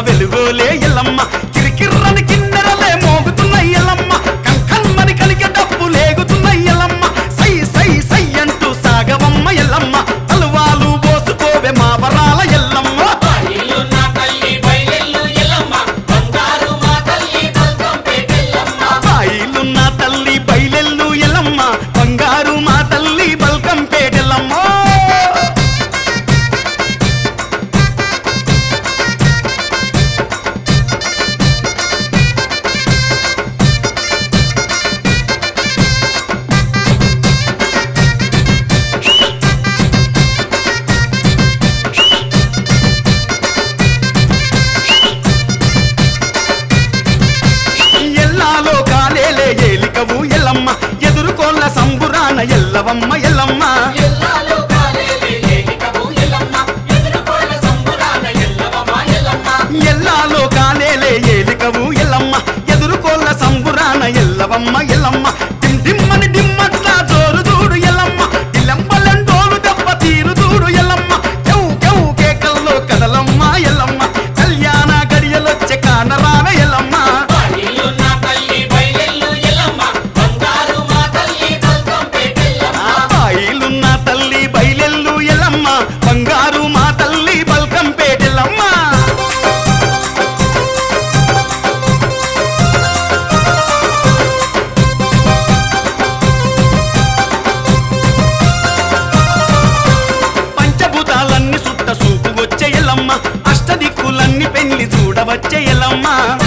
వెలుగోలే ఎల్లమ్మ కిరికిర్రని కిన్నెరలే మోగుతున్న ఎల్లమ్మ కంకన్మని కలిగే డప్పు లేగుతున్న ఎల్లమ్మ సై సై సై అంటూ సాగవమ్మ ఎల్లమ్మ తలువాలు పోసుకోవే మా వరాల ఎల్లమ్మ ఇల్లు నా తల్లి బయలెల్లు ఎల్లమ్మ బంగారు మా తల్లి బల్కం పెట్టెల్లమ్మ బాయిలున్న తల్లి బయలెల్లు ఎల్లమ్మ బంగారు మా తల్లి బల్కం పేటెల్లమ్మ ఎల్లాలో కాలేలే ఏలికవు ఎల్లమ్మ ఎదుర్కోళ్ళ సంబురాన ఎల్లవమ్మ ఎల్లమ్మ ఎల్లాలో కాలేలే ఏలికవు ఎల్లమ్మ ఎదురుకోళ్ళ సంబురాన ఎల్లవమ్మ ఎల్లమ్మ ఎల్లాలో కాలేలే ఏలికవు ఎల్లమ్మ ఎదుర్కోళ్ళ సంబురాన ఎల్లవమ్మ ఎల్లమ్మ టిమ్ టిమ్మని డిమ్మట్లా జోరు చూడు ఎల్లమ్మ ఇల్లెంబలండోలు దెబ్బ తీరు చూడు ఎల్లమ్మ కెవ్ కెవ్ కేకల్లో కదలమ్మ ఎల్లమ్మ కళ్యాణ గడియలొచ్చే కానరాన ఎల్లమ్మ ఇల్లు నా తల్లి బయలెల్లు ఎల్లమ్మ బంగారు మా తల్లి బల్కం పెట్టెల్లమ్మ బాయిలున్న తల్లి బయలెల్లు ఎల్లమ్మ బంగారు మా తల్లి బల్కం పేటెల్లమ్మ పంచభూతాలన్నీ సుట్ట సూపు వచ్చే ఎల్లమ్మ అష్టదిక్కులన్నీ పెళ్లి చూడవచ్చే ఎల్లమ్మ